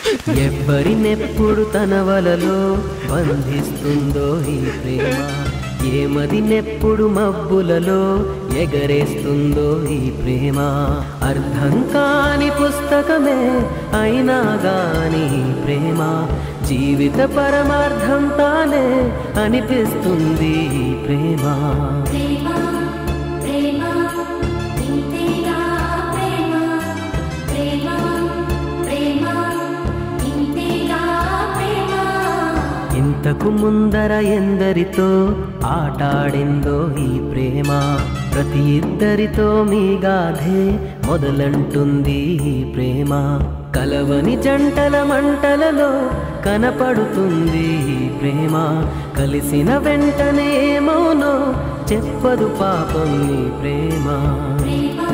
ఎవ్వరినెప్పుడు తన వలలో బంధిస్తుందో ఈ ప్రేమ ఏమదినెప్పుడు మబ్బులలో ఎగరేస్తుందో ఈ ప్రేమ అర్థం కాని పుస్తకమే అయినా గాని ఈ ప్రేమ జీవిత పరమార్థం తానే అనిపిస్తుంది ఈ ప్రేమ ప్రేమ ప్రేమ ఇంతేగా ప్రేమ ప్రేమ ప్రేమ ఇంతేగా ప్రేమ ఇంతకు ముందర ఎందరితో ఆటాడిందో ఈ ప్రేమ ప్రతి ఇద్దరితో మీ గాథే మొదలంటుంది ఈ ప్రేమ కలవని జంటల మంటలలో కనపడుతుంది ఈ ప్రేమ కలిసిన వెంటనే ఏమోనో చెప్పదు పాపం ఈ ప్రేమ ప్రేమ